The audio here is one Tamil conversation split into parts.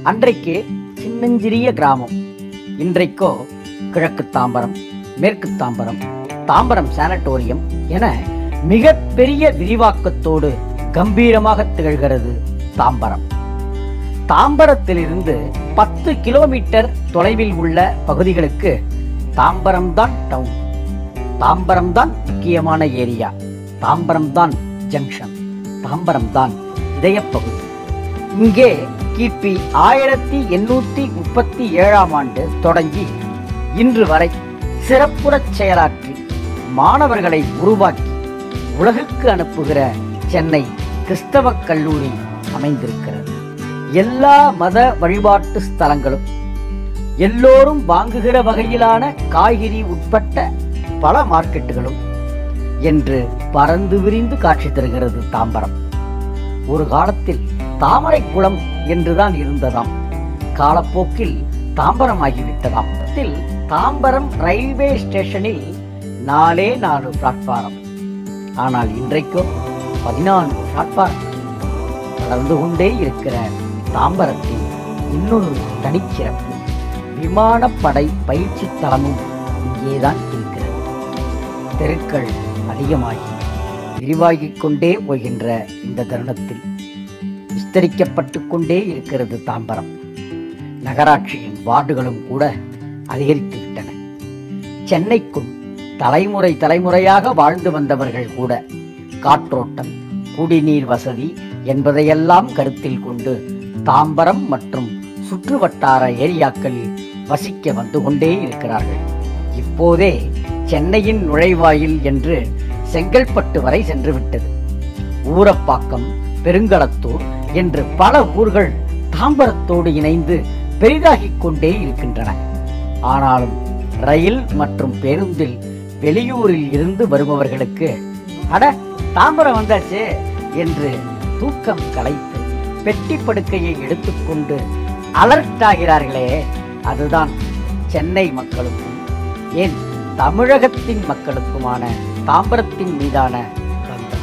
அன்றைக்கு சின்னஞ்சிறிய கிராமம் இன்றைக்கோ கிழக்கு தாம்பரம் மேற்கு தாம்பரம் தாம்பரம் சானட்டோரியம் என மிகப்பெரிய விரிவாக்கத்தோடு கம்பீரமாக திகழ்கிறது தாம்பரம் தாம்பரத்திலிருந்து பத்து கிலோமீட்டர் தொலைவில் உள்ள பகுதிகளுக்கு தாம்பரம் தான் டவுன் தாம்பரம் தான் முக்கியமான ஏரியா தாம்பரம் தான் ஜங்ஷன் தாம்பரம் தான் இதயப்பகுதி இங்கே கிபி ஆயிரத்தி எண்ணூத்தி முப்பத்தி ஏழாம் ஆண்டு தொடங்கி இன்று வரை சிறப்புறச் செயலாற்றி மாணவர்களை உருவாக்கி உலகுக்கு அனுப்புகிற சென்னை கிறிஸ்தவ கல்லூரி அமைந்திருக்கிறது எல்லா மத வழிபாட்டு ஸ்தலங்களும் எல்லோரும் வாங்குகிற வகையிலான காய்கறி உட்பட்ட பல மார்க்கெட்டுகளும் என்று பறந்து விரிந்து காட்சி தருகிறது தாம்பரம் ஒரு காலத்தில் தாமரை குளம் என்றுதான் இருந்ததாம் காலப்போக்கில் தாம்பரம் ஆகிவிட்டதாம் இதில் தாம்பரம் ரயில்வே ஸ்டேஷனில் நாலே நாலு பிளாட்பாரம் ஆனால் இன்றைக்கோ பதினான்கு பிளாட்பாரம் வளர்ந்து கொண்டே இருக்கிற தாம்பரத்தின் இன்னொரு தனிச்சிறப்பு விமானப்படை பயிற்சி தளமும் இங்கேதான் இருக்கிறது தெருக்கள் அதிகமாகி விரிவாகிக் கொண்டே போகின்ற இந்த தருணத்தில் விஸ்தரிக்கப்பட்டு கொண்டே இருக்கிறது தாம்பரம் நகராட்சியின் வார்டுகளும் கூட அதிகரித்து விட்டன சென்னைக்குள் தலைமுறை தலைமுறையாக வாழ்ந்து வந்தவர்கள் கூட காற்றோட்டம் குடிநீர் வசதி என்பதையெல்லாம் கருத்தில் கொண்டு தாம்பரம் மற்றும் சுற்றுவட்டார ஏரியாக்களில் வசிக்க வந்து கொண்டே இருக்கிறார்கள் இப்போதே சென்னையின் நுழைவாயில் என்று செங்கல்பட்டு வரை சென்றுவிட்டது ஊரப்பாக்கம் பெருங்களத்தூர் என்று பல ஊர்கள் தாம்பரத்தோடு இணைந்து பெரிதாகிக் கொண்டே இருக்கின்றன ஆனாலும் ரயில் மற்றும் பேருந்தில் வெளியூரில் இருந்து வருபவர்களுக்கு அட தாம்பரம் வந்தாச்சு என்று தூக்கம் கலைத்து பெட்டி படுக்கையை எடுத்துக்கொண்டு அலர்ட் ஆகிறார்களே அதுதான் சென்னை மக்களுக்கும் ஏன் தமிழகத்தின் மக்களுக்குமான தாம்பரத்தின் மீதான பந்தம்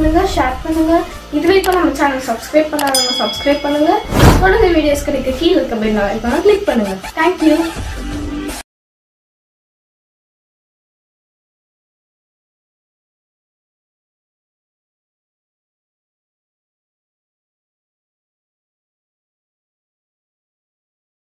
பண்ணுங்க ஷேர் பண்ணுங்க இது வரைக்கும் நம்ம சேனல் சப்ஸ்கிரைப் பண்ணாதவங்க சப்ஸ்கிரைப் பண்ணுங்க தொடர்ந்து வீடியோஸ் கிடைக்க கீழே இருக்க பெல் ஐக்கான கிளிக் பண்ணுங்க தேங்க்யூ